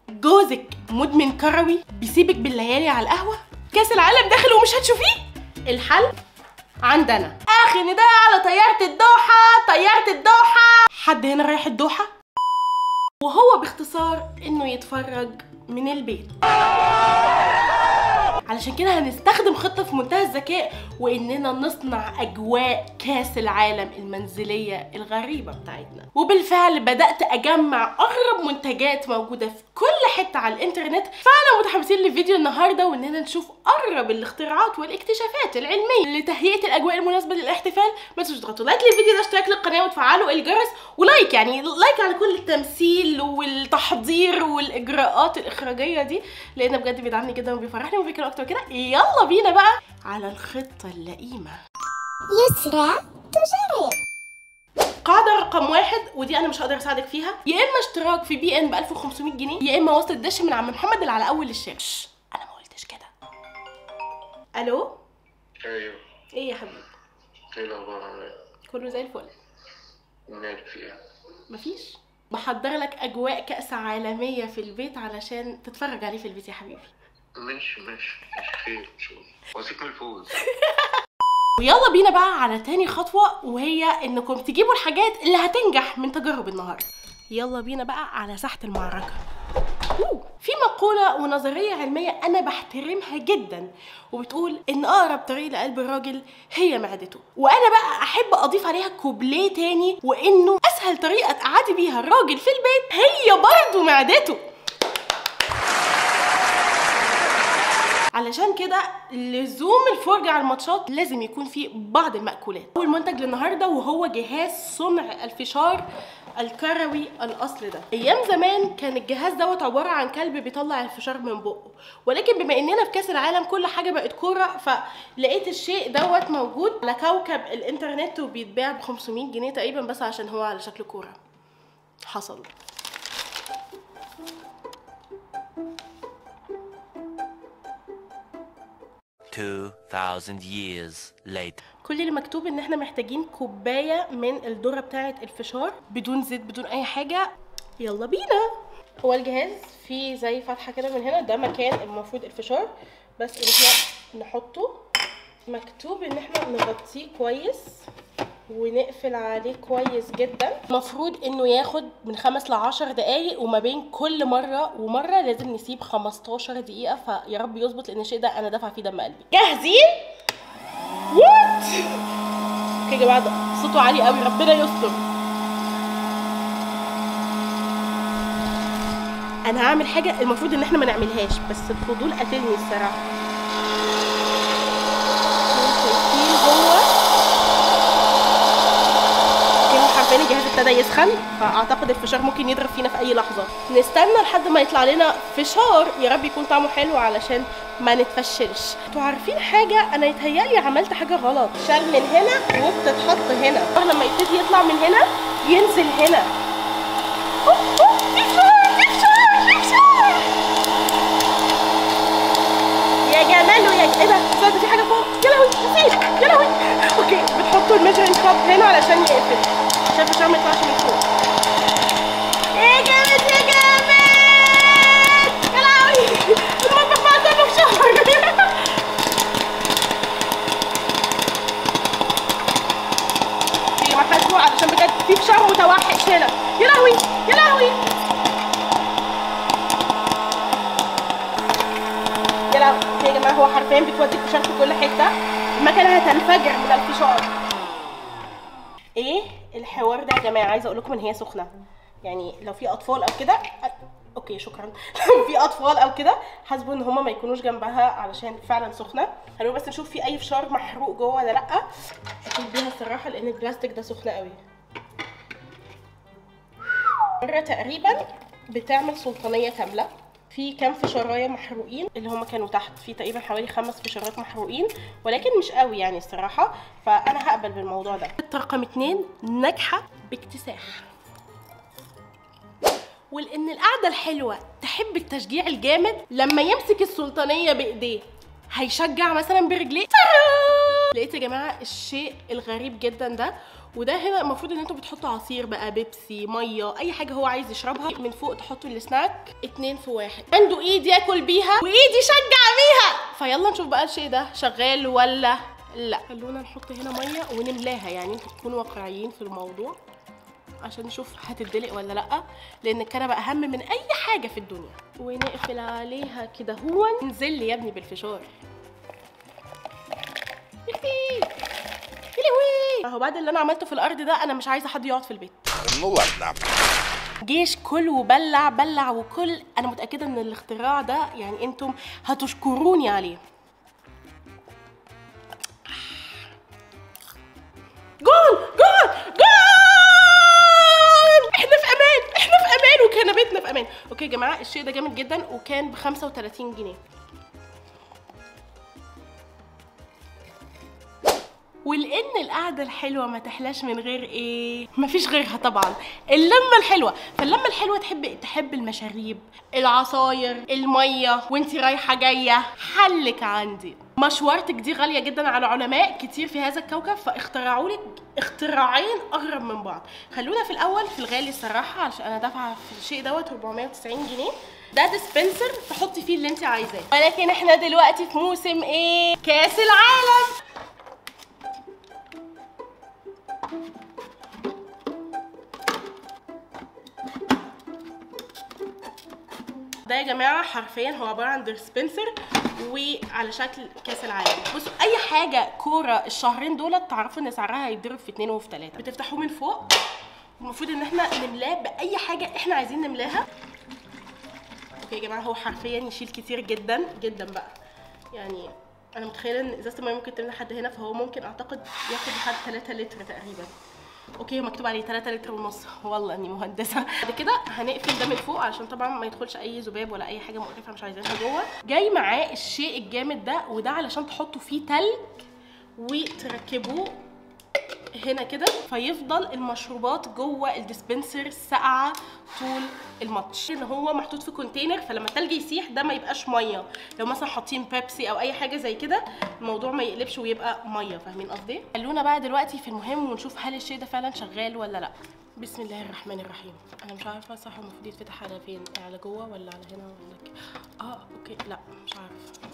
جوزك مدمن كروي بيسيبك بالليالي على القهوه كاس العالم داخل ومش هتشوفيه الحل عندنا اخي نداء على طياره الدوحه طياره الدوحه حد هنا رايح الدوحه وهو باختصار انه يتفرج من البيت علشان كده هنستخدم خطة في منتهى الذكاء وإننا نصنع أجواء كأس العالم المنزلية الغريبة بتاعتنا وبالفعل بدأت أجمع أغرب منتجات موجودة في كل حتة على الإنترنت فأنا متحمسين لفيديو النهاردة وإننا نشوف أغرب الاختراعات والاكتشافات العلمية لتهيئة الأجواء المناسبة للاحتفال ما تنسوش تضغطوا لايك للفيديو ده اشتراك للقناة وتفعلوا الجرس ولايك يعني لايك على كل التمثيل والتحضير والإجراءات الإخراجية دي لأن بجد بيدعمني جدا وبيفرحني وبيكره أكتر كده يلا بينا بقى على الخطة اللئيمة يسرى تجرب قاعدة رقم واحد ودي أنا مش هقدر أساعدك فيها يا إما اشتراك في بي إن ب 1500 جنيه يا إما وصل دش من عم محمد اللي على أول الشارع شش، أنا ما قلتش كده ألو ايوه إيه يا حبيبي ايه الاخبار عامل ايه؟ كله زي الفل مالك في ايه؟ مفيش بحضر لك أجواء كأس عالمية في البيت علشان تتفرج عليه في البيت يا حبيبي ماشي ماشي ماشي خير ان شاء الله واثق من الفوز ويلا بينا بقى على تاني خطوة وهي انكم تجيبوا الحاجات اللي هتنجح من تجارب النهاردة يلا بينا بقى على ساحة المعركة أوه، في مقولة ونظرية علمية أنا بحترمها جدا وبتقول إن أقرب طريق لقلب الراجل هي معدته وأنا بقى أحب أضيف عليها كوبليه تاني وإنه أسهل طريقة تقعدي بيها الراجل في البيت هي برضه معدته علشان كده لزوم الفرجة على الماتشات لازم يكون فيه بعض المأكولات أول منتج للنهاردة وهو جهاز صنع الفشار الكروي الأصل ده أيام زمان كان الجهاز دوت عبارة عن كلب بيطلع الفشار من بقه ولكن بما إننا في كأس العالم كل حاجة بقت كورة فلقيت الشيء دوت موجود على كوكب الإنترنت وبيتباع ب 500 جنيه تقريبا بس عشان هو على شكل كورة حصل Two thousand years later. كل اللي مكتوب ان احنا محتاجين كوبايه من الذره بتاعه الفشار بدون زيت بدون اي حاجه يلا بينا هو الجهاز فيه زي فتحه كده من هنا ده مكان المفروض الفشار بس ان احنا نحطه مكتوب ان احنا نغطيه كويس ونقفل عليه كويس جدا المفروض انه ياخد من خمس لعشر دقايق وما بين كل مره ومره لازم نسيب 15 دقيقه فيا رب يظبط لان الشيء ده انا دافعه فيه دم قلبي جاهزين وات اوكي يا جماعه ده صوته عالي قوي ربنا يستر انا هعمل حاجه المفروض ان احنا ما نعملهاش بس الفضول قتلني الصراحه شايفين جوه كده حرفيا الجهاز ابتدى يسخن فاعتقد الفشار ممكن يضرب فينا في اي لحظه نستنى لحد ما يطلع لنا فشار يا رب يكون طعمه حلو علشان ما نتفشلش انتوا عارفين حاجه انا يتهيالي عملت حاجه غلط شال من هنا وبتتحط هنا لما يبتدي يطلع من هنا ينزل هنا أوه، أوه، في فشار في فشار في فشار يا جماله يا ج- ايه ده استنى، في حاجه فوق يا لهوي نسيت يا لهوي اوكي بتحطوا الميجرنج كاب هنا علشان يقفل عشان الفشار ما يطلعش من فوق يا جامد يا جامد يا لهوي المطبخ بقى كله فشار في محل فوق علشان بجد في فشار متوحش هنا يا لهوي يا لهوي يا لهوي يا جماعه هو حرفيا بتودي الفشار في كل حته المكنه هتنفجر من الفشار ايه الحوار ده يا جماعه عايزه اقول لكم ان هي سخنه يعني لو في اطفال او كده اوكي شكرا لو في اطفال او كده حاسبوا ان هما ما يكونوش جنبها علشان فعلا سخنه هنروح بس نشوف في اي فشار محروق جوه ولا لا اشوف بيها الصراحه لان البلاستيك ده سخن قوي مره تقريبا بتعمل سلطانيه كامله في كام فشارايه محروقين اللي هم كانوا تحت في تقريبا حوالي خمس فشارات محروقين ولكن مش قوي يعني الصراحه فانا هقبل بالموضوع ده رقم اتنين ناجحه باكتساح ولان القعده الحلوه تحب التشجيع الجامد لما يمسك السلطانيه بايديه هيشجع مثلا برجليه ترى! لقيت يا جماعه الشيء الغريب جدا ده وده هنا المفروض ان انتوا بتحطوا عصير بقى بيبسي ميه اي حاجه هو عايز يشربها من فوق تحطوا السناك اتنين في واحد عنده ايد ياكل بيها وايد يشجع بيها فيلا نشوف بقى الشيء ده شغال ولا لا خلونا نحط هنا ميه ونملاها يعني انتوا تكونوا واقعيين في الموضوع عشان نشوف هتدلق ولا لا لان الكنبه اهم من اي حاجه في الدنيا ونقفل عليها كده هو انزل لي يا ابني بالفشار يخي. يلهوي. اهو بعد اللي انا عملته في الارض ده انا مش عايزه حد يقعد في البيت جيش كل وبلع بلع وكل انا متاكده ان الاختراع ده يعني انتم هتشكروني عليه جول جول جول احنا في امان احنا في امان وكنبتنا في امان اوكي يا جماعه الشيء ده جامد جدا وكان ب 35 جنيه ولان القعده الحلوه ما تحلاش من غير ايه مفيش غيرها طبعا اللمه الحلوه فاللمه الحلوه تحب تحب المشاريب العصاير الميه وانت رايحه جايه حلك عندي مشورتك دي غاليه جدا على علماء كتير في هذا الكوكب فاخترعوا لك اختراعين اغرب من بعض خلونا في الاول في الغالي الصراحه علشان انا دافعه في الشيء دوت 490 جنيه ده ديسبنسر تحطي فيه اللي انت عايزاه ولكن احنا دلوقتي في موسم ايه كاس العالم ده يا جماعه حرفيا هو عباره عن ديسبنسر وعلى شكل كاس العالم بصوا اي حاجه كوره الشهرين دول تعرفوا ان سعرها هيتضرب في اتنين وفي تلاته بتفتحوه من فوق المفروض ان احنا نملاه باي حاجه احنا عايزين نملاها اوكي يا جماعه هو حرفيا يشيل كتير جدا جدا بقى يعني انا متخيله ان ازازه الميه ممكن تملى لحد هنا فهو ممكن اعتقد ياخد لحد 3 لتر تقريبا اوكي هو مكتوب عليه 3 لتر ونص والله اني مهندسه بعد كده هنقفل ده من فوق علشان طبعا ما يدخلش اي ذباب ولا اي حاجه مقرفه مش عايزينها جوه جاي معاه الشيء الجامد ده وده علشان تحطوا فيه تلج وتركبوه هنا كده فيفضل المشروبات جوه الديسبنسر ساقعه طول الماتش ان هو محطوط في كونتينر فلما التلج يسيح ده ما يبقاش ميه لو مثلا حاطين بيبسي او اي حاجه زي كده الموضوع ما يقلبش ويبقى ميه فاهمين قصدي خلونا بقى دلوقتي في المهم ونشوف هل الشيء ده فعلا شغال ولا لا بسم الله الرحمن الرحيم انا مش عارفه صح المفروض يتفتح على فين على جوه ولا على هنا ولا ك... اه اوكي لا مش عارف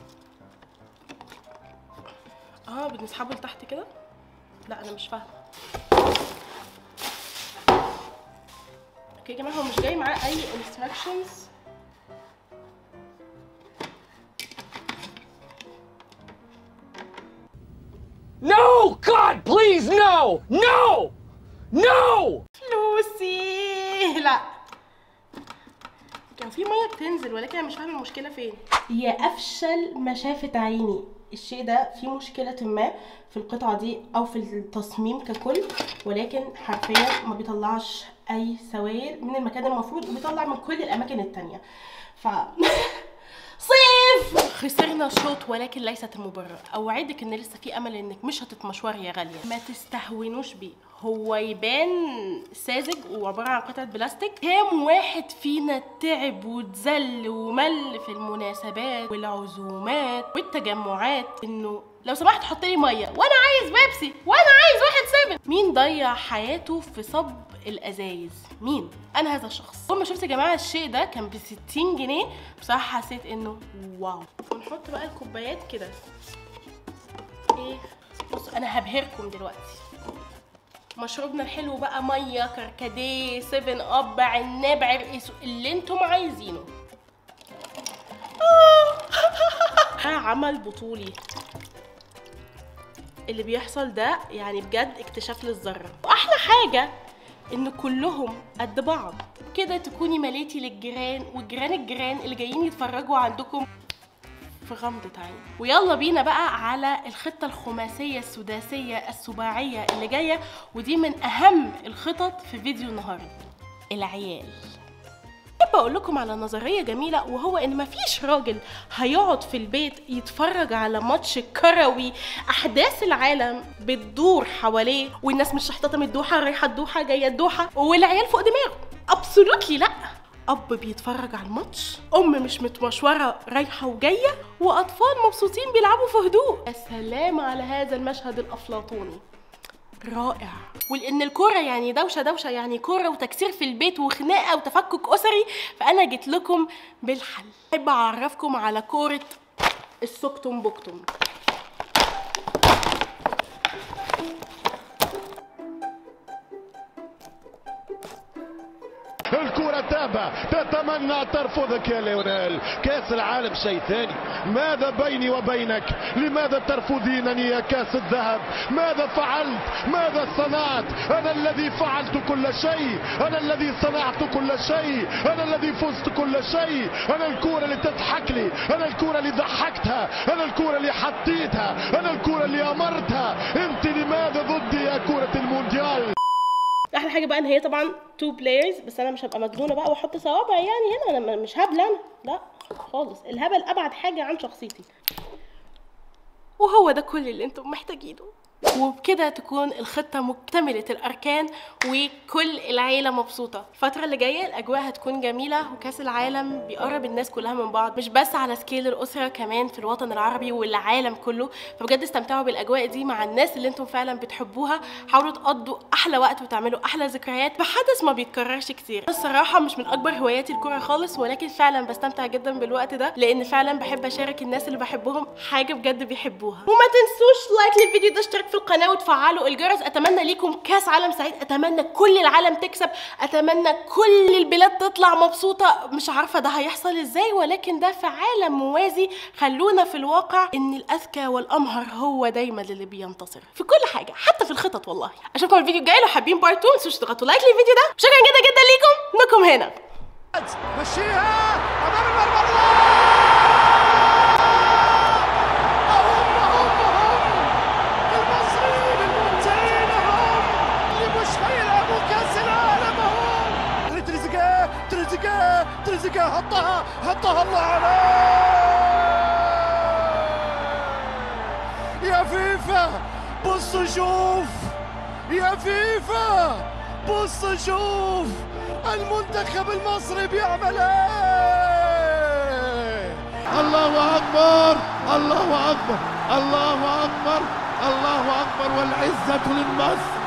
اه بنسحبه لتحت كده لا انا مش فاهمه اوكي يا جماعه هو مش جاي معاه اي instructions No! God, please, no! No! No! فلوسي لا كان في ميه بتنزل ولكن انا مش فاهمه المشكله فين يا افشل ما شافت عيني الشيء ده فيه مشكلة ما في القطعة دي أو في التصميم ككل ولكن حرفيا ما بيطلعش أي سوائل من المكان المفروض وبيطلع من كل الأماكن التانية ف صيف خسرنا شوط ولكن ليست المبرر اوعدك ان لسه في امل انك مش هتتمشوري يا غاليه ما تستهونوش بيه هو يبان ساذج وعباره عن قطعه بلاستيك كام واحد فينا تعب واتذل ومل في المناسبات والعزومات والتجمعات انه لو سمحت حط لي ميه وانا عايز بيبسي وانا عايز واحد سيفن مين ضيع حياته في صب الازايز مين انا هذا الشخص اول ما شفت يا جماعه الشيء ده كان ب 60 جنيه بصراحه حسيت انه واو ونحط بقى الكوبايات كده ايه بصوا انا هبهركم دلوقتي مشروبنا الحلو بقى ميه كركديه 7 اب عناب عرقسو اللي انتم عايزينه آه. عمل بطولي اللي بيحصل ده يعني بجد اكتشاف للذره واحلى حاجه ان كلهم قد بعض كده تكوني مليتي للجيران والجيران الجيران اللي جايين يتفرجوا عندكم في غمضة عين ويلا بينا بقى على الخطة الخماسية السداسية السباعية اللي جاية ودي من أهم الخطط في فيديو النهاردة العيال احب اقول لكم على نظريه جميله وهو ان مفيش راجل هيقعد في البيت يتفرج على ماتش كروي احداث العالم بتدور حواليه والناس مش محتاطه من الدوحه رايحه الدوحه جايه الدوحه والعيال فوق دماغه ابسولوتلي لا اب بيتفرج على الماتش ام مش متمشوره رايحه وجايه واطفال مبسوطين بيلعبوا في هدوء يا سلام على هذا المشهد الافلاطوني رائع ولان الكوره يعني دوشه دوشه يعني كوره وتكسير في البيت وخناقه وتفكك اسري فانا جيت لكم بالحل احب اعرفكم على كوره السكتم بكتم الكرة تابة تتمنى أن ترفضك يا ليونيل كاس العالم شيء ثاني ماذا بيني وبينك لماذا ترفضينني يا كاس الذهب ماذا فعلت ماذا صنعت أنا الذي فعلت كل شيء أنا الذي صنعت كل شيء أنا الذي فزت كل شيء أنا الكرة اللي تضحك لي أنا الكرة اللي ضحكتها أنا الكرة اللي حطيتها أنا الكرة اللي أمرتها أنت لماذا ضدي يا كرة المونديال احلى حاجه بقى ان هي طبعا تو بلايرز بس انا مش هبقى مجنونه بقى واحط صوابع يعني هنا انا مش هبل انا لا خالص الهبل ابعد حاجه عن شخصيتي وهو ده كل اللي انتم محتاجينه وبكده تكون الخطة مكتملة الأركان وكل العيلة مبسوطة الفترة اللي جاية الأجواء هتكون جميلة وكأس العالم بيقرب الناس كلها من بعض مش بس على سكيل الأسرة كمان في الوطن العربي والعالم كله فبجد استمتعوا بالأجواء دي مع الناس اللي انتم فعلا بتحبوها حاولوا تقضوا أحلى وقت وتعملوا أحلى ذكريات بحدث ما بيتكررش كتير أنا الصراحة مش من أكبر هواياتي الكورة خالص ولكن فعلا بستمتع جدا بالوقت ده لأن فعلا بحب أشارك الناس اللي بحبهم حاجة بجد بيحبوها وما تنسوش لايك للفيديو ده اشتراك في القناة وتفعلوا الجرس أتمنى ليكم كاس عالم سعيد أتمنى كل العالم تكسب أتمنى كل البلاد تطلع مبسوطة مش عارفة ده هيحصل ازاي ولكن ده في عالم موازي خلونا في الواقع ان الأذكى والأمهر هو دايما اللي بينتصر في كل حاجة حتى في الخطط والله أشوفكم الفيديو الجاي لو حابين بارت 2 متنسوش تضغطوا لايك للفيديو ده شكرا جدا جدا ليكم انكم هنا مشيها امام المرمى الله هم هم هم المصريين الممتعين هم اللي مش هيلعبوا كاس العالم هم تريزيجيه تريزيجيه تريزيجيه حطها حطها الله عليه يا فيفا بص شوف يا فيفا بص شوف المنتخب المصري بيعمل ايه الله اكبر الله اكبر الله اكبر الله اكبر والعزه للمصر